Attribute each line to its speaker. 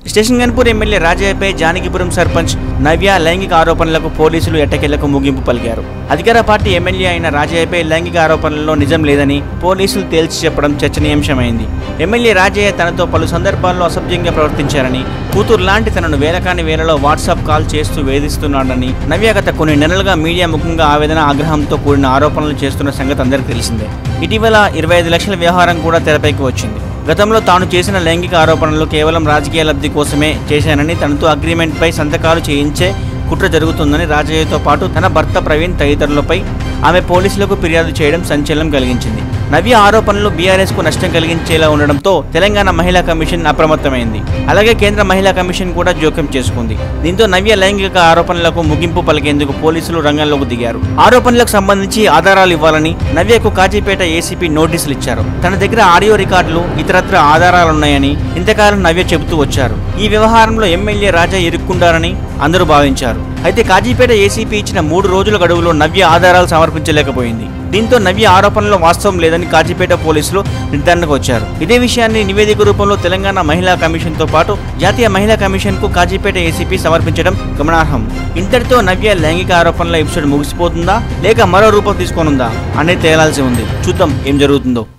Speaker 1: station Ghanpur MLA రాజయ్యపై జానకిపురం సర్పంచ్ నవ్య లైంగిక ఆరోపణలకు పోలీసులు ఎట్టకేలకు ముగింపు పలికారు అధికార పార్టీ ఎమ్మెల్యే అయిన రాజయ్యపై లైంగిక ఆరోపణలలో నిజం లేదని పోలీసులు తేల్చి చెప్పడం చర్చనీయాంశమైంది ఎమ్మెల్యే రాజయ్య తనతో పలు సందర్భాల్లో అసభ్యంగా ప్రవర్తించారని కూతురు లాంటి తనను వేలకాని వేలలో వాట్సాప్ కాల్ చేస్తూ వేధిస్తున్నాడని నవ్య గత కొన్ని నెలలుగా మీడియా ముఖంగా ఆవేదన ఆగ్రహంతో కూడిన ఆరోపణలు చేస్తున్న సంగతి అందరికీ తెలిసిందే ఇటీవల ఇరవై ఐదు లక్షల వ్యవహారం కూడా తెరపైకి వచ్చింది గతంలో తాను చేసిన లైంగిక ఆరోపణలు కేవలం రాజకీయ లబ్ధి కోసమే చేశానని తనతో అగ్రిమెంట్పై సంతకాలు చేయించే కుట్ర జరుగుతుందని రాజయ్యతో పాటు తన భర్త ప్రవీణ్ తదితరులపై ఆమె పోలీసులకు ఫిర్యాదు చేయడం సంచలనం కలిగించింది నవ్య ఆరోపణలు బీఆర్ఎస్ కు నష్టం కలిగించేలా ఉండడంతో తెలంగాణ మహిళా కమిషన్ అప్రమత్తమైంది అలాగే కేంద్ర మహిళా కమిషన్ కూడా జోక్యం చేసుకుంది దీంతో నవ్య లైంగిక ఆరోపణలకు ముగింపు పలికేందుకు పోలీసులు రంగంలోకి దిగారు ఆరోపణలకు సంబంధించి ఆధారాలు ఇవ్వాలని నవ్యకు కాజీపేట ఏసీపీ నోటీసులు ఇచ్చారు తన దగ్గర ఆడియో రికార్డులు ఇతరత్ర ఆధారాలున్నాయని ఇంతకాలం నవ్య చెబుతూ వచ్చారు ఈ వ్యవహారంలో ఎమ్మెల్యే రాజా ఇరుక్కుంటారని అందరూ భావించారు అయితే కాజీపేట ఏసీపీ ఇచ్చిన మూడు రోజుల గడువులో నవ్య ఆధారాలు సమర్పించలేకపోయింది దీంతో నవ్య ఆరోపణలో వాస్తవం లేదని కాజీపేట పోలీసులు నిర్ధారణకు వచ్చారు ఇదే విషయాన్ని నివేదిక రూపంలో తెలంగాణ మహిళా కమిషన్తో పాటు జాతీయ మహిళా కమిషన్కు కాజీపేట ఏసీపీ సమర్పించడం గమనార్హం ఇంతటితో నవ్య లైంగిక ఆరోపణల ఎపిసోడ్ ముగిసిపోతుందా లేక మరో రూపం తీసుకోనుందా అనేది తేలాల్సి ఉంది చూద్దాం ఏం జరుగుతుందో